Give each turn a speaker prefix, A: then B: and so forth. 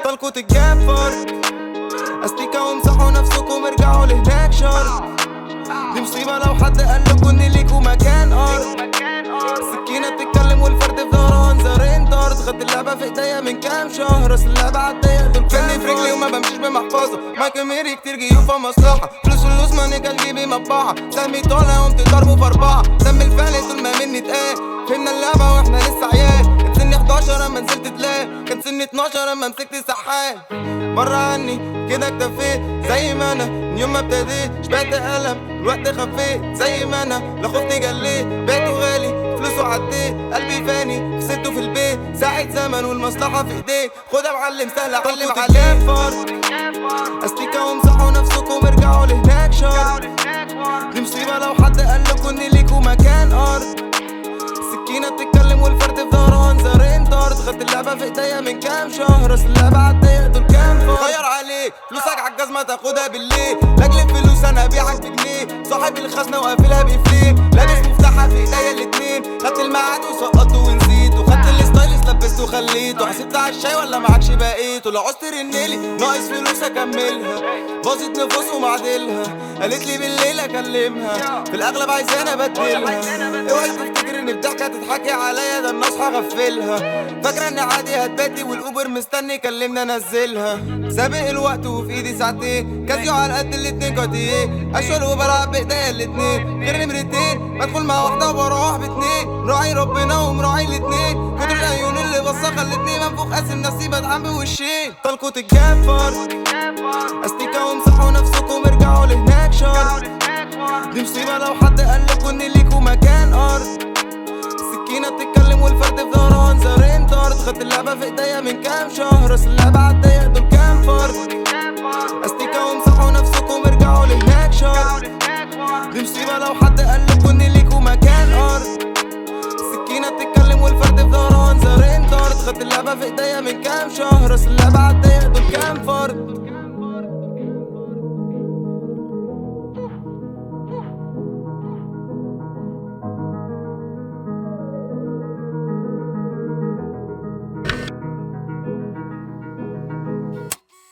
A: طلقوا تتجفر استيكا وامسحوا نفسكم ارجعوا لهناك شر دي مصيبة لو حد قال لكم ان ليكوا مكان ارض سكينة بتتكلم والفرد في ظهرها انذارين طرد خدت اللعبة في ايديا من كام شهر اصل اللعبة عالضيق دول كاني في رجلي وما بمشيش بمحفظة مايكل ميري كتير جيوفة مصلحة فلوس فلوس ما نيجا جيبي مطبعة سهمي طالع قمت ضربه في أربعة دم الفعل طول ما مني اتقال فهمنا اللعبة واحنا لسه عيال كان سني 11 اما نزلت تلال كان سني 12 اما مسكت سحال بره عني كده اكتفيت زي ما انا من يوم ما ابتديت شبعت قلم الوقت خفيت زي ما انا لا خفت جليت بعته غالي فلوسه عديت قلبي فاني خسرته في البيت ساعة زمن والمصلحة في ايديك خدها معلم سهل اعلم عليك استيكا وامسحوا نفسكم ارجعوا لهناك شر دي مصيبة لو حد قال لكم ان ليكوا مكان ارض سكينة بتتكلم والفرد في ظهرها انذارين طرد خدت اللعبة في ايديا من كام شهر اصل اللعبة عالضيق دول كام فار غير عليك فلوسك عالجزمة تاخدها بالليل لاجل الفلوس انا ابيعك بجنيه صاحب الخزنة وقافلها بإفيه لابس مفتاحها في ايديا الاتنين خدت الميعاد وسقطته ونسيته خدت الستايلس لبسته وخليته حسبت على الشاي ولا معكش بقيته لو عوزت رنلي ناقص فلوس اكملها باظت نفوس ومعدلها قالت لي بالليل اكلمها في الاغلب عايزاني ابدلها اوعي تفتكر ان بضحكة تضحكي عليا ده الناس هغفلها فاكرة ان عادي هتباتي والاوبر مستني كلمني انزلها سابق الوقت وفي ايدي ساعتين كازيو على قد الاتنين كوتيه اشول وبلعب بايديا الاتنين غير نمرتين بدخل مع واحدة وبروح باتنين راعي ربنا ومراعي الاتنين كتر العيون اللي بصة خلتني منفوخ قاسم نفسي بدعم بوشين طلقوا تتجفر استيكا وامسحوا نفسكم ارجعوا لهناك شر دي مصيبة لو حد قال لكم ان ليكوا مكان ارض سكينة بتتكلم والفرد في ظهرها انذارين طرد خدت اللعبة في ايديا من كام شهر اصل اللعبة عالضيق دول كام فرد استيكا وامسحوا نفسكم ارجعوا لهناك شر دي مصيبة لو حد قال لكم ان ليكوا مكان ارض سكينة بتتكلم والفرد في ظهرها انذارين طرد خدت اللعبة في ايديا من كام شهر اصل اللعبة عالضيق دول كام فرد